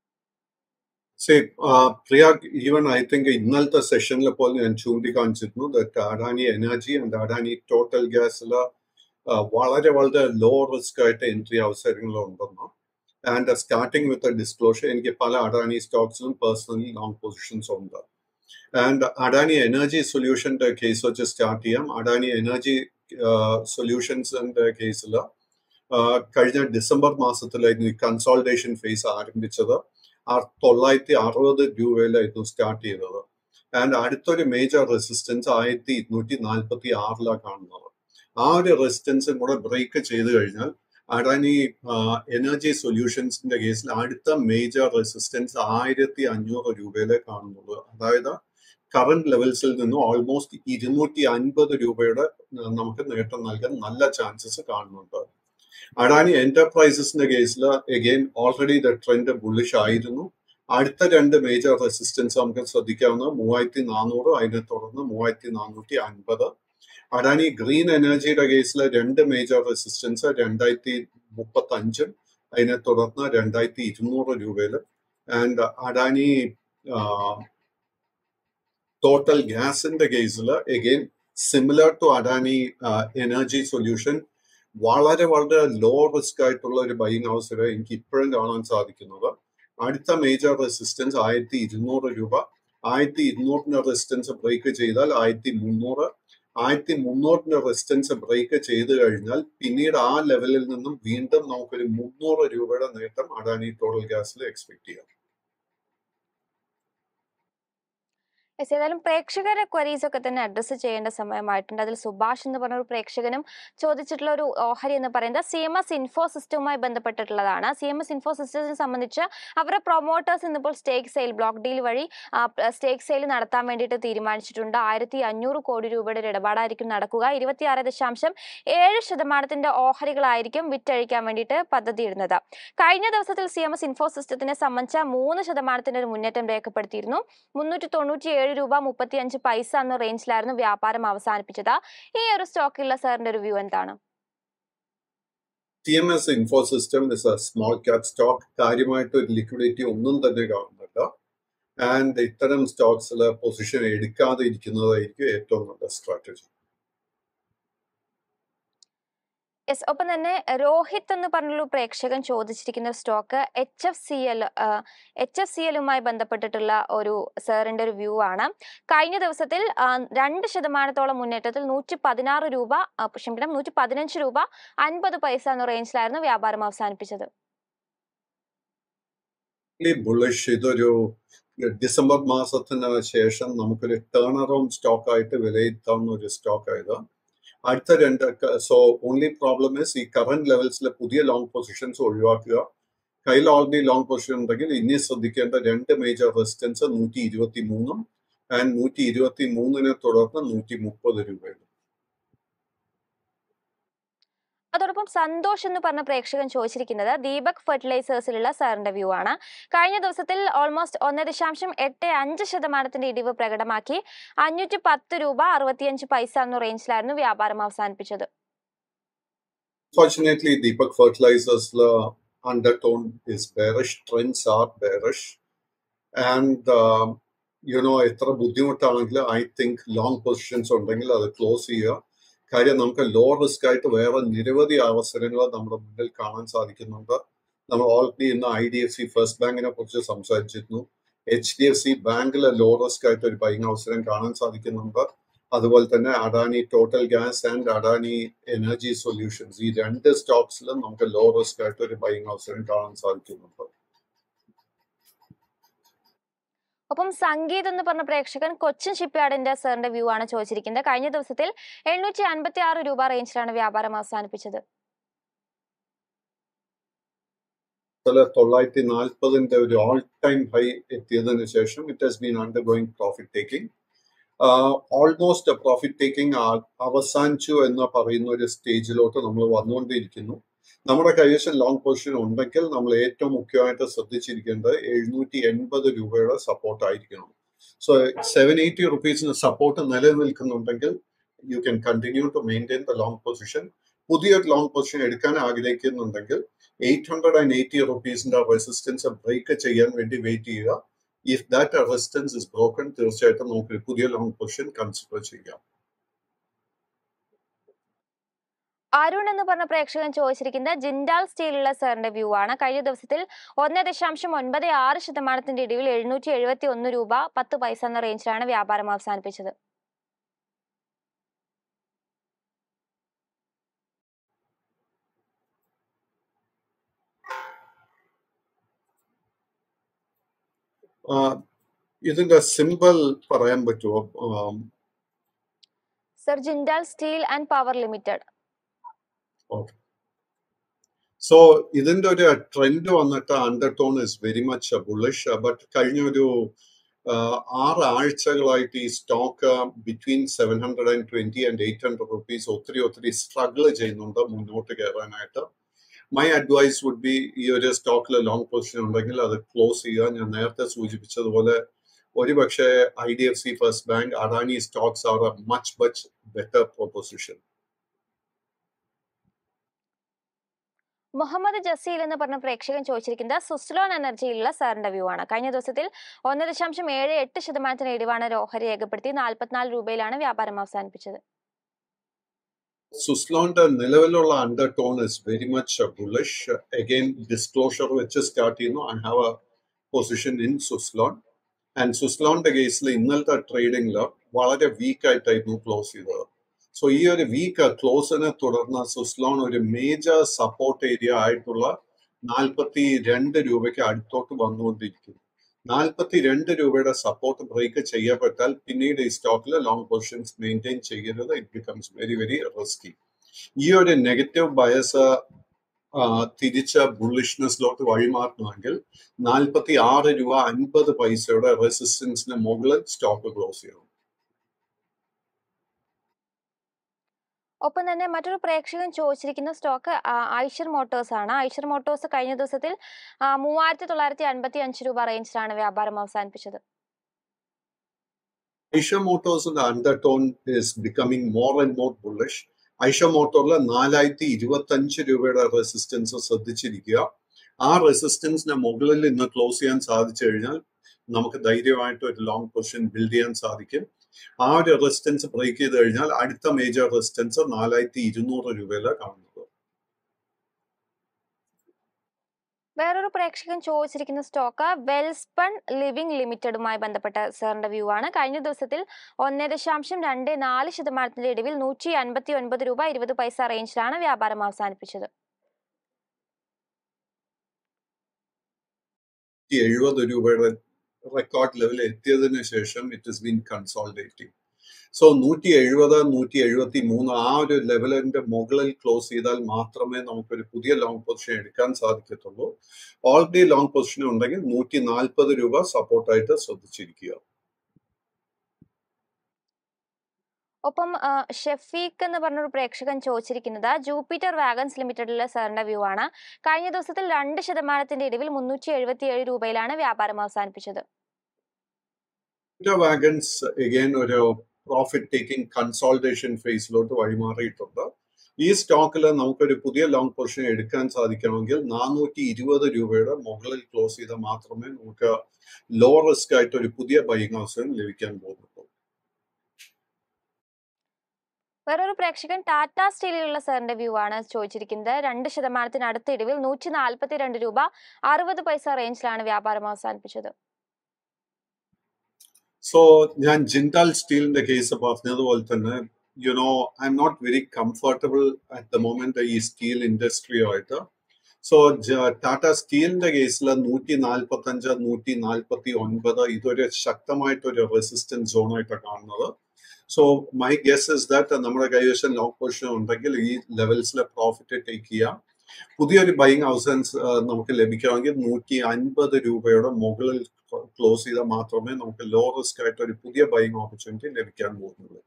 say Priyag even I think ഇന്നലത്തെ സെഷനിൽ പോലും ഞാൻ ചൂണ്ടിക്കാണിച്ചിരുന്നു that Adani Energy and Adani Total ഗ്യാസിൽ വളരെ വളരെ ലോ റിസ്ക് ആയിട്ട് എൻട്രി അവസരങ്ങൾ ഉണ്ടെന്ന് ആൻഡ് സ്റ്റാർട്ടിങ് വിത്ത് ഡിസ്ക്ലോഷർ എനിക്ക് പല അഡാനി സ്റ്റോക്സിലും പേഴ്സണലി ലോങ് പൊസിഷൻസ് ഉണ്ട് ആൻഡ് അഡാനി എനർജി സൊല്യൂഷന്റെ കേസ് വെച്ച് സ്റ്റാർട്ട് ചെയ്യാം അഡാനി എനർജി സൊല്യൂഷൻസിന്റെ കേസിൽ കഴിഞ്ഞ ഡിസംബർ മാസത്തിലായിരുന്നു ഈ കൺസോൾട്ടേഷൻ ഫേസ് ആരംഭിച്ചത് ആ തൊള്ളായിരത്തി അറുപത് രൂപയിലായിരുന്നു സ്റ്റാർട്ട് ചെയ്തത് ആൻഡ് അടുത്തൊരു മേജർ റെസിസ്റ്റൻസ് ആയിരത്തി ഇരുന്നൂറ്റി നാൽപ്പത്തി ആറിലാണ് കാണുന്നത് ആ ഒരു റെസിസ്റ്റൻസും കൂടെ ബ്രേക്ക് ചെയ്ത് കഴിഞ്ഞാൽ അഡാനി എനർജി സൊല്യൂഷൻസിന്റെ കേസിൽ അടുത്ത മേജർ റെസിസ്റ്റൻസ് ആയിരത്തി അഞ്ഞൂറ് രൂപയിലേ കാണുന്നുള്ളൂ അതായത് കറന്റ് ലെവൽസിൽ നിന്നും ഓൾമോസ്റ്റ് ഇരുന്നൂറ്റി അൻപത് രൂപയുടെ ആ, നമുക്ക് നേട്ടം നൽകാൻ നല്ല ചാൻസസ് കാണുന്നുണ്ട് അഡാനി എന്റർപ്രൈസസിന്റെ കേസിൽ again already the trend bullish ആയിരുന്നു അടുത്ത രണ്ട് മേജർ റെസിസ്റ്റൻസ് നമുക്ക് ശ്രദ്ധിക്കാവുന്ന മൂവായിരത്തി നാനൂറ് അതിനെ തുടർന്ന് മൂവായിരത്തി നാനൂറ്റി അൻപത് അഡാനി ഗ്രീൻ എനർജിയുടെ കേസിൽ രണ്ട് മേജർ റെസിസ്റ്റൻസ് രണ്ടായിരത്തി മുപ്പത്തി അഞ്ചും അതിനെ തുടർന്ന് രണ്ടായിരത്തി ഇരുന്നൂറ് രൂപയിൽ ആൻഡ് അഡാനി ടോട്ടൽ ഗ്യാസിന്റെ കേസിൽ again similar to Adani Energy Solution വളരെ വളരെ ലോ റിസ്ക് ആയിട്ടുള്ള ഒരു ബൈങ് അവസരം എനിക്ക് ഇപ്പോഴും കാണാൻ സാധിക്കുന്നത് അടുത്ത മേജർ റെസിസ്റ്റൻസ് ആയിരത്തി ഇരുന്നൂറ് രൂപ ആയിരത്തി ഇരുന്നൂറിന്റെ റെസിസ്റ്റൻസ് ബ്രേക്ക് ചെയ്താൽ ആയിരത്തി മുന്നൂറ് ആയിരത്തി മുന്നൂറിന്റെ റെസിസ്റ്റൻസ് ബ്രേക്ക് ചെയ്ത് കഴിഞ്ഞാൽ പിന്നീട് ആ ലെവലിൽ നിന്നും വീണ്ടും നമുക്കൊരു മുന്നൂറ് രൂപയുടെ നേട്ടം അഡാനി ടോട്ടൽ ഗ്യാസിൽ എക്സ്പെക്ട് ചെയ്യാം യെസ് ഏതായാലും പ്രേക്ഷകരുടെ ക്വരീസ് ഒക്കെ തന്നെ അഡ്രസ്സ് ചെയ്യേണ്ട സമയമായിട്ടുണ്ട് അതിൽ സുഭാഷ് എന്ന് പറഞ്ഞ ഒരു പ്രേക്ഷകനും ചോദിച്ചിട്ടുള്ള ഒരു ഓഹരി എന്ന് പറയുന്നത് സി എം എസ് ഇൻഫോ സിസ്റ്റവുമായി ബന്ധപ്പെട്ടിട്ടുള്ളതാണ് സി എം എസ് ഇൻഫോ സിസ്റ്റത്തിനെ സംബന്ധിച്ച് അവരുടെ പ്രൊമോട്ടേഴ്സ് ഇന്നിപ്പോൾ സ്റ്റേക്ക് സെയിൽ ബ്ലോക്ക് ഡീൽ വഴി സ്റ്റേക്ക് സെയിൽ നടത്താൻ വേണ്ടിയിട്ട് തീരുമാനിച്ചിട്ടുണ്ട് ആയിരത്തി അഞ്ഞൂറ് കോടി രൂപയുടെ ഒരു ഇടപാടായിരിക്കും നടക്കുക ഇരുപത്തിയാറ് ദശാംശം ഏഴ് ശതമാനത്തിന്റെ ഓഹരികളായിരിക്കും വിറ്റഴിക്കാൻ വേണ്ടിയിട്ട് പദ്ധതിയിടുന്നത് കഴിഞ്ഞ ദിവസത്തിൽ സി എം എസ് ഇൻഫോ സിസ്റ്റത്തിനെ സംബന്ധിച്ച മൂന്ന് ശതമാനത്തിന്റെ ഒരു മുന്നേറ്റം രേഖപ്പെടുത്തിയിരുന്നു മുന്നൂറ്റി തൊണ്ണൂറ്റി ഏഴ് രൂപ മുപ്പത്തി അഞ്ച് പൈസ എന്ന റേഞ്ചിലായിരുന്നു വ്യാപാരം അവസാനിപ്പിച്ചത് ഈ ഒരു സ്റ്റോക്കിലുള്ള സാറിന്റെ ഒരു വ്യൂ എന്താണ് TMS Infosystem is a small cap stock. കാര്യമായിട്ട് ഒരു ലിക്വിഡിറ്റി ഒന്നും തന്നെ കാണുന്നില്ല ആൻഡ് ഇത്തരം സ്റ്റോക്സിൽ പൊസിഷൻ എടുക്കാതെ ഇരിക്കുന്നതായിരിക്കും ഏറ്റവും നല്ല സ്ട്രാറ്റജി യെസ് ഒപ്പം തന്നെ രോഹിത് എന്ന് പറഞ്ഞൊരു പ്രേക്ഷകൻ ചോദിച്ചിരിക്കുന്ന stock H F C L H F C എല്ലുമായി ബന്ധപ്പെട്ടിട്ടുള്ള ഒരു സാറിന്റെ ഒരു വ്യൂ ആണ് കഴിഞ്ഞ ദിവസത്തിൽ ആ, രണ്ട് ശതമാനത്തോളം മുന്നേറ്റത്തിൽ നൂറ്റി പതിനാറ് രൂപ ആ, ക്ഷമിക്കണം നൂറ്റി പതിനഞ്ച് രൂപ അൻപത് പൈസ എന്ന റേഞ്ചിലായിരുന്നു വ്യാപാരം അവസാനിപ്പിച്ചത് ബുള്ളിഷ് ഇതൊരു ഡിസംബർ മാസത്തിന് ശേഷം നമുക്കൊരു ടേൺ അറൗണ്ട് സ്റ്റോക്ക് ആയിട്ട് വിലയിരുത്താവുന്ന ഒരു സ്റ്റോക്ക് ആയത് അടുത്ത രണ്ട് സോ ഓൺലി പ്രോബ്ലം ഇസ് ഈ കറന്റ് ലെവൽസിലെ പുതിയ ലോങ് പൊസിഷൻസ് ഒഴിവാക്കുക കയ്യിൽ ഓൾറെഡി ലോങ് പൊസിഷൻ ഉണ്ടെങ്കിൽ ഇനി ശ്രദ്ധിക്കേണ്ട രണ്ട് മേജർ റെസിസ്റ്റൻസ് നൂറ്റി ഇരുപത്തി മൂന്നും ആൻഡ് നൂറ്റി ഇരുപത്തി മൂന്നിനെ തുടർന്ന് നൂറ്റി മുപ്പത് രൂപയും അതോടൊപ്പം സന്തോഷ് എന്ന് പറഞ്ഞ പ്രേക്ഷകൻ ചോദിച്ചിരിക്കുന്നത് ദീപക് ഫെർട്ടിലൈസേഴ്സിലുള്ള സാറിന്റെ വ്യൂ ആണ് കഴിഞ്ഞ ദിവസത്തിൽ ഓൾമോസ്റ്റ് ഒന്ന് ദശാംശം എട്ട് അഞ്ച് ശതമാനത്തിന്റെ ഇടിവ് പ്രകടമാക്കി അഞ്ഞൂറ്റി പത്ത് രൂപ അറുപത്തിയഞ്ച് പൈസ എന്ന റേഞ്ചിലായിരുന്നു വ്യാപാരം അവസാനിപ്പിച്ചത് Fortunately, Deepak Fertilizers uh, undertone is bearish, trends are bearish. And, um, you know, എത്ര ബുദ്ധിമുട്ടാണെങ്കിൽ ഐ തിങ്ക് ലോങ് പൊസിഷൻസ് ഉണ്ടെങ്കിൽ അത് ക്ലോസ് ചെയ്യുക കാര്യം നമുക്ക് ലോ റിസ്ക് ആയിട്ട് വേറെ നിരവധി അവസരങ്ങൾ നമ്മുടെ മുന്നിൽ കാണാൻ സാധിക്കുന്നുണ്ട് നമ്മൾ ഓൾറെഡി ഇന്ന് I D F C First ബാങ്കിനെ കുറിച്ച് സംസാരിച്ചിരുന്നു എച്ച് ഡി എഫ് സി ബാങ്കിലെ ലോ റിസ്ക് ആയിട്ട് ഒരു ബൈങ് അവസരം കാണാൻ സാധിക്കുന്നുണ്ട് അതുപോലെ തന്നെ Adani Total Gas and Adani Energy Solutions ഈ രണ്ട് സ്റ്റോക്സിലും നമുക്ക് ലോ റിസ്ക് ആയിട്ട് ഒരു ബൈങ് അവസരം കാണാൻ സാധിക്കുന്നുണ്ട് ഒപ്പം സംഗീത് എന്ന് പറഞ്ഞ പ്രേക്ഷകൻ കൊച്ചിൻ ഷിപ്പ്യാർഡിന്റെ സാറിന്റെ വ്യൂ ആണ് ചോദിച്ചിരിക്കുന്നത് കഴിഞ്ഞ ദിവസത്തിൽ എണ്ണൂറ്റി അൻപത്തി ആറ് രൂപ റേഞ്ചിലാണ് വ്യാപാരം അവസാനിപ്പിച്ചത് ചില തൊള്ളായിരത്തി നാൽപ്പതിന്റെ ഒരു ഓൾ ടൈം ഹൈ എത്തിയതിനു ശേഷം it has been undergoing profit taking almost profit taking അവസാനിച്ചു എന്ന് പറയുന്ന ഒരു സ്റ്റേജിലോട്ട് നമ്മൾ വന്നുകൊണ്ടിരിക്കുന്നു നമ്മുടെ കൈവശം ലോങ് പൊസിഷൻ ഉണ്ടെങ്കിൽ നമ്മൾ ഏറ്റവും മുഖ്യമായിട്ട് ശ്രദ്ധിച്ചിരിക്കേണ്ടത് എഴുന്നൂറ്റി എൺപത് രൂപയുടെ സപ്പോർട്ട് ആയിരിക്കണം സോ സെവൻ എയ്റ്റി റുപ്പീസിന് സപ്പോർട്ട് നിലനിൽക്കുന്നുണ്ടെങ്കിൽ you can continue to maintain the long position പുതിയൊരു ലോങ് പൊസിഷൻ എടുക്കാൻ ആഗ്രഹിക്കുന്നുണ്ടെങ്കിൽ എയ്റ്റ് ഹൺഡ്രഡ് ആൻഡ് എയ്റ്റി റുപ്പീസിന്റെ റെസിസ്റ്റൻസ് ബ്രേക്ക് ചെയ്യാൻ വേണ്ടി വെയിറ്റ് ചെയ്യുക if that resistance is broken തീർച്ചയായിട്ടും നമുക്ക് പുതിയ ലോങ് പൊസിഷൻ കൺസിഡർ ചെയ്യാം അരുൺ എന്ന് പറഞ്ഞ പ്രേക്ഷകൻ ചോദിച്ചിരിക്കുന്നത് ജിൻഡാൽ സ്റ്റീലുള്ള സാറിന്റെ വ്യൂ ആണ് കഴിഞ്ഞ ദിവസത്തിൽ ഒന്ന് ദശാംശം ഒൻപത് ആറ് ശതമാനത്തിന്റെ ഇടിവിൽ എഴുന്നൂറ്റി എഴുപത്തി ഒന്ന് രൂപ പത്ത് പൈസ എന്ന റേഞ്ചിലാണ് വ്യാപാരം അവസാനിപ്പിച്ചത് ഇതിന്റെ സിമ്പിൾ പറയാൻ പറ്റുമോ sir Jindal Steel and Power Limited so ഇതിന്റെ ഒരു ട്രെൻഡ് വന്നിട്ട് undertone is very much bullish but കഴിഞ്ഞ ഒരു ആറ് ആഴ്ചകളായിട്ട് ഈ stock between seven hundred and twenty and eight hundred rupees ഒത്തിരി ഒത്തിരി സ്ട്രഗിൾ ചെയ്യുന്നുണ്ട് മുന്നോട്ട് കയറാനായിട്ട് മൈ അഡ്വൈസ് വുഡ് ബി ഈ ഒരു സ്റ്റോക്കിൽ ലോങ് പൊസിഷൻ ഉണ്ടെങ്കിൽ അത് ക്ലോസ് ചെയ്യുക ഞാൻ നേരത്തെ സൂചിപ്പിച്ചതുപോലെ ഒരുപക്ഷെ I D F C First Bank Adani stocks are a much much better proposition Muhammad Jaseel എന്ന് പറഞ്ഞ പ്രേക്ഷകൻ ചോദിച്ചിരിക്കുന്നത് സുസ്ലോൺ എനർജിയിലുള്ള സാറിന്റെ വ്യൂ ആണ് കഴിഞ്ഞ ദിവസത്തിൽ ഒന്ന് ദശാംശം ഏഴ് എട്ട് ശതമാനത്തിന് ഇടിവാണ് ഓഹരി രേഖപ്പെടുത്തി നാൽപ്പത്തിനാല് രൂപയിലാണ് വ്യാപാരം അവസാനിപ്പിച്ചത് സുസ്ലോന്റെ നിലവിലുള്ള undertone is very much bullish again disclosure വെച്ച് സ്റ്റാർട്ട് ചെയ്യുന്നു I have a position in Suzlon and സുസ്ലോന്റെ കേസിൽ ഇന്നലത്തെ ട്രേഡിംഗിൽ വളരെ വീക്ക് ആയിട്ടായിരുന്നു ക്ലോസ് ചെയ്തത് സോ ഈ ഒരു വീക്ക് ക്ലോസിനെ തുടർന്ന് സുസ്ലോൺ ഒരു മേജർ സപ്പോർട്ട് ഏരിയ ആയിട്ടുള്ള നാൽപ്പത്തി രണ്ട് രൂപയ്ക്ക് അടുത്തോട്ട് വന്നുകൊണ്ടിരിക്കുന്നു നാൽപ്പത്തി രണ്ട് രൂപയുടെ സപ്പോർട്ട് ബ്രേക്ക് ചെയ്യപ്പെട്ടാൽ പിന്നീട് ഈ സ്റ്റോക്കിൽ ലോങ് പൊസിഷൻസ് മെയിൻറ്റെയിൻ ചെയ്യരുത് it becomes very very risky ഈ ഒരു നെഗറ്റീവ് ബയസ് തിരിച്ച ബുള്ളിഷ്നെസ്സിലോട്ട് വഴിമാറണമെങ്കിൽ നാൽപ്പത്തി ആറ് രൂപ അൻപത് പൈസയുടെ റെസിസ്റ്റൻസിന് മുകളിൽ സ്റ്റോക്ക് ക്ലോസ് ചെയ്യണം ഒപ്പം തന്നെ മറ്റൊരു പ്രേക്ഷകൻ ചോദിച്ചിരിക്കുന്ന സ്റ്റോക്ക് ഐഷർ മോട്ടോഴ്സ് ആണ് ഐഷർ മോട്ടോഴ്സ് കഴിഞ്ഞ ദിവസത്തിൽ മൂവായിരത്തി തൊള്ളായിരത്തി അൻപത്തി അഞ്ച് രൂപ റേഞ്ചിലാണ് വ്യാപാരം അവസാനിപ്പിച്ചത് ഐഷ മോട്ടോഴ്സിന്റെ undertone is becoming more and more bullish Eicher മോട്ടോറിലെ നാലായിരത്തി ഇരുപത്തി അഞ്ച് രൂപയുടെ റെസിസ്റ്റൻസ് ശ്രദ്ധിച്ചിരിക്കുക ആ റെസിസ്റ്റൻസിന് മുകളിൽ ഇന്ന് ക്ലോസ് ചെയ്യാൻ സാധിച്ചു കഴിഞ്ഞാൽ നമുക്ക് ധൈര്യമായിട്ട് ഒരു ലോങ് പൊസിഷൻ ബിൽഡ് ചെയ്യാൻ സാധിക്കും ആ ഒരു റെസിസ്റ്റൻസ് ബ്രേക്ക് ചെയ്ത് കഴിഞ്ഞാൽ അടുത്ത മേജർ റെസിസ്റ്റൻസ് നാലായിരത്തി ഇരുന്നൂറ് രൂപയിലാണ് കാണുന്നത് വേറൊരു പ്രേക്ഷകൻ ചോദിച്ചിരിക്കുന്ന സ്റ്റോക്ക് വെൽസ്പൺ ലിവിംഗ് ലിമിറ്റഡുമായി ബന്ധപ്പെട്ട സാറിന്റെ വ്യൂ ആണ് കഴിഞ്ഞ ദിവസത്തിൽ ഒന്ന് ദശാംശം രണ്ട് നാല് ശതമാനത്തിന്റെ ഇടിവിൽ നൂറ്റി അൻപത്തി ഒൻപത് രൂപ ഇരുപത് പൈസ റേഞ്ചിലാണ് വ്യാപാരം അവസാനിപ്പിച്ചത് എഴുപത് രൂപയുടെ റെക്കോർഡ് ലെവൽ എത്തിയതിനു ശേഷം it is been consolidating so നൂറ്റി എഴുപത് നൂറ്റി എഴുപത്തി മൂന്ന് ആ ഒരു ലെവലിന്റെ മുകളിൽ ക്ലോസ് ചെയ്താൽ മാത്രമേ നമുക്കൊരു പുതിയ ലോങ് പൊസിഷൻ എടുക്കാൻ സാധിക്കത്തുള്ളൂ ഓൾറെഡി ലോങ് പൊസിഷൻ ഉണ്ടെങ്കിൽ നൂറ്റി നാൽപ്പത് രൂപ സപ്പോർട്ടായിട്ട് ശ്രദ്ധിച്ചിരിക്കുക ഒപ്പം ഷെഫീഖ് എന്ന് പറഞ്ഞൊരു പ്രേക്ഷകൻ ചോദിച്ചിരിക്കുന്നത് ജൂപ്പിറ്റർ വാഗൻസ് ലിമിറ്റഡിലെ സാറിന്റെ വ്യൂ ആണ് കഴിഞ്ഞ ദിവസത്തിൽ രണ്ട് ശതമാനത്തിന്റെ ഇടിവിൽ മുന്നൂറ്റി എഴുപത്തി ഏഴ് രൂപയിലാണ് വ്യാപാരം അവസാനിപ്പിച്ചത് വാഗൻസ് എഗെയിൻ ഒരു പ്രോഫിറ്റ് ടേക്കിംഗ് കൺസോൾട്ടേഷൻ ഫേസിലോട്ട് വഴിമാറിയിട്ടുണ്ട് ഈ സ്റ്റോക്കിൽ നമുക്കൊരു പുതിയ ലോങ് പൊസിഷൻ എടുക്കാൻ സാധിക്കണമെങ്കിൽ നാനൂറ്റി ഇരുപത് രൂപയുടെ മുകളിൽ ക്ലോസ് ചെയ്താൽ മാത്രമേ നമുക്ക് ലോ റിസ്ക് ആയിട്ട് ഒരു പുതിയ ബൈങ് അവസരം ലഭിക്കാൻ പോകുന്നുള്ളൂ വേറൊരു പ്രേക്ഷകൻ ടാറ്റ സ്റ്റീലിലുള്ള സാറിന്റെ വ്യൂ ആണ് ചോദിച്ചിരിക്കുന്നത് രണ്ട് ശതമാനത്തിന് അടുത്ത ഇടിവിൽ നൂറ്റി നാൽപ്പത്തി രണ്ട് രൂപ അറുപത് പൈസ റേഞ്ചിലാണ് വ്യാപാരം അവസാനിപ്പിച്ചത് സോ ഞാൻ ജിൻഡാൽ സ്റ്റീലിന്റെ കേസ് പറഞ്ഞതുപോലെ തന്നെ you know I'm not very comfortable at the moment ഈ സ്റ്റീൽ ഇൻഡസ്ട്രിയുമായിട്ട് സോ ടാറ്റ സ്റ്റീലിന്റെ കേസിൽ നൂറ്റി നാൽപ്പത്തി അഞ്ച് നൂറ്റി നാൽപ്പത്തി ഒൻപത് ഇതൊരു ശക്തമായിട്ടൊരു റെസിസ്റ്റൻസ് സോണായിട്ടാണ് കാണുന്നത് so my guess is that നമ്മുടെ കൈവശം ലോങ് പൊസിഷൻ ഉണ്ടെങ്കിൽ ഈ ലെവൽസിലെ പ്രോഫിറ്റ് ടേക്ക് ചെയ്യാം പുതിയൊരു ബൈങ് അവസൻസ് നമുക്ക് ലഭിക്കണമെങ്കിൽ നൂറ്റി അൻപത് രൂപയുടെ മുകളിൽ ക്ലോസ് ചെയ്താൽ മാത്രമേ നമുക്ക് ലോ റിസ്ക് ആയിട്ട് ഒരു പുതിയ ബൈങ് ഓപ്പർച്യൂണിറ്റി ലഭിക്കാൻ പോകുന്നുള്ളൂ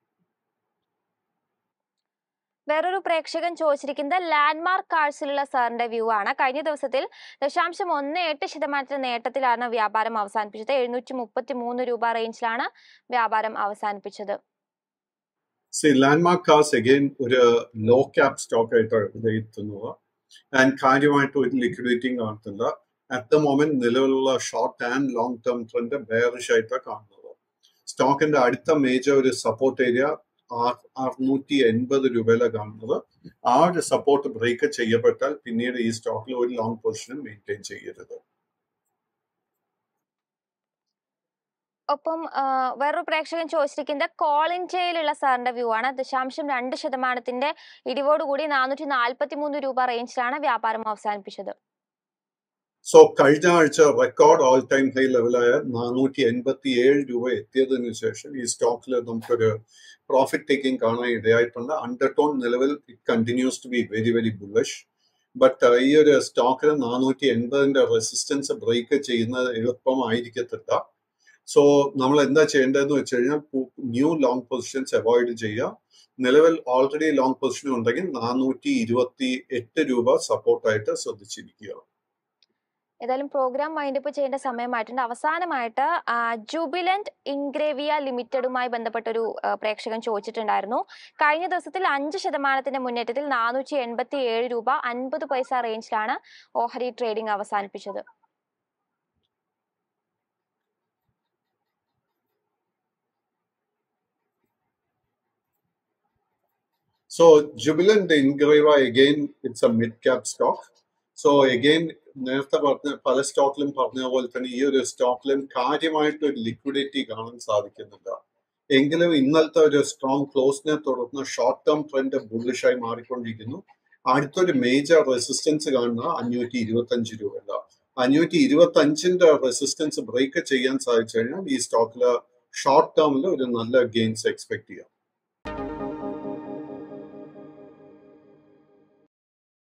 വേറൊരു പ്രേക്ഷകൻ ചോദിച്ചിരിക്കുന്നത് ലാൻഡ്മാർക്ക് കാഴ്സിലുള്ള സാറിന്റെ വ്യൂ ആണ് കഴിഞ്ഞ ദിവസത്തിൽ ദശാംശം ഒന്ന് എട്ട് ശതമാനത്തിന്റെ നേട്ടത്തിലാണ് വ്യാപാരം അവസാനിപ്പിച്ചത് എഴുന്നൂറ്റി മുപ്പത്തി മൂന്ന് രൂപ റേഞ്ചിലാണ് വ്യാപാരം അവസാനിപ്പിച്ചത് സി ലാൻഡ്മാർക്ക് കാസ് അഗെയിൻ ഒരു ലോ ക്യാപ് സ്റ്റോക്ക് ആയിട്ടാണ് വിലയിരുത്തുന്നത് ആൻഡ് കാര്യമായിട്ട് ഒരു ലിക്വിഡിറ്റി കാണുന്നില്ല അറ്റ് ദ മൊമെന്റ് നിലവിലുള്ള short and long term trend bearish ആയിട്ടാണ് കാണുന്നത് സ്റ്റോക്കിന്റെ അടുത്ത മേജർ ഒരു സപ്പോർട്ട് ഏരിയ അറുന്നൂറ്റി എൺപത് രൂപയിലാണ് കാണുന്നത് ആ ഒരു സപ്പോർട്ട് ബ്രേക്ക് ചെയ്യപ്പെട്ടാൽ പിന്നീട് ഈ സ്റ്റോക്കിൽ ഒരു ലോങ് പൊസിഷൻ മെയിൻറ്റെയിൻ ചെയ്യരുത് ഒപ്പം വേറൊരു പ്രേക്ഷകൻ ചോദിച്ചിരിക്കുന്നത് കോൾ ഇന്ത്യയിലുള്ള സാറിന്റെ വ്യൂ ആണ് ദശാംശം രണ്ട് ശതമാനത്തിന്റെ ഇടിവോടുകൂടി നാനൂറ്റി നാൽപ്പത്തി മൂന്ന് രൂപ റേഞ്ചിലാണ് വ്യാപാരം അവസാനിപ്പിച്ചത് സോ കഴിഞ്ഞ ആഴ്ച റെക്കോർഡ് ഓൾ ടൈം ഹൈ ലെവലായ നാനൂറ്റി എൺപത്തി ഏഴ് രൂപ എത്തിയതിനു ശേഷം ഈ സ്റ്റോക്കിൽ നമുക്കൊരു പ്രോഫിറ്റ് ടേക്കിംഗ് കാണാൻ ഇടയായിട്ടുണ്ട് അണ്ടർടോൺ നിലവിൽ it continues to be very very bullish but ഈ ഒരു സ്റ്റോക്കിൽ നാനൂറ്റി എൺപതിന്റെ റെസിസ്റ്റൻസ് ബ്രേക്ക് ചെയ്യുന്നത് എളുപ്പമായിരിക്കത്തില്ല സോ നമ്മൾ എന്താ ചെയ്യേണ്ടതെന്ന് വെച്ച് കഴിഞ്ഞാൽ ന്യൂ ലോങ് പൊസിഷൻസ് അവോയ്ഡ് ചെയ്യുക നിലവിൽ ഓൾറെഡി ലോങ് പൊസിഷൻ ഉണ്ടെങ്കിൽ നാനൂറ്റി ഇരുപത്തി എട്ട് രൂപ സപ്പോർട്ടായിട്ട് ശ്രദ്ധിച്ചിരിക്കുക ഏതായാലും പ്രോഗ്രാം വൈൻഡപ്പ് ചെയ്യേണ്ട സമയമായിട്ടുണ്ട് അവസാനമായിട്ട് ജൂബിലന്റ് ഇൻഗ്രേവിയ ലിമിറ്റഡുമായി ബന്ധപ്പെട്ടൊരു പ്രേക്ഷകൻ ചോദിച്ചിട്ടുണ്ടായിരുന്നു കഴിഞ്ഞ ദിവസത്തിൽ അഞ്ച് ശതമാനത്തിന്റെ മുന്നേറ്റത്തിൽ നാനൂറ്റി എൺപത്തി ഏഴ് രൂപ അൻപത് പൈസ റേഞ്ചിലാണ് ഓഹരി ട്രേഡിംഗ് അവസാനിപ്പിച്ചത് So Jubilant Ingreva again, it's a mid cap stock. So again, നേരത്തെ പറഞ്ഞ പല സ്റ്റോക്കിലും പറഞ്ഞ പോലെ തന്നെ ഈ ഒരു സ്റ്റോക്കിലും കാര്യമായിട്ട് ഒരു ലിക്വിഡിറ്റി കാണാൻ സാധിക്കുന്നില്ല എങ്കിലും ഇന്നലത്തെ ഒരു സ്ട്രോങ് ക്ലോസിനെ തുടർന്ന് ഷോർട്ട് ടേം ട്രെൻഡ് ബുള്ളിഷായി മാറിക്കൊണ്ടിരിക്കുന്നു അടുത്തൊരു മേജർ റെസിസ്റ്റൻസ് കാണുന്ന അഞ്ഞൂറ്റി ഇരുപത്തി അഞ്ച് രൂപയല്ല അഞ്ഞൂറ്റി ഇരുപത്തി അഞ്ചിന്റെ റെസിസ്റ്റൻസ് ബ്രേക്ക് ചെയ്യാൻ സാധിച്ചു കഴിഞ്ഞാൽ ഈ സ്റ്റോക്കിൽ ഷോർട്ട് ടേമിൽ ഒരു നല്ല ഗെയിൻസ് എക്സ്പെക്ട് ചെയ്യാം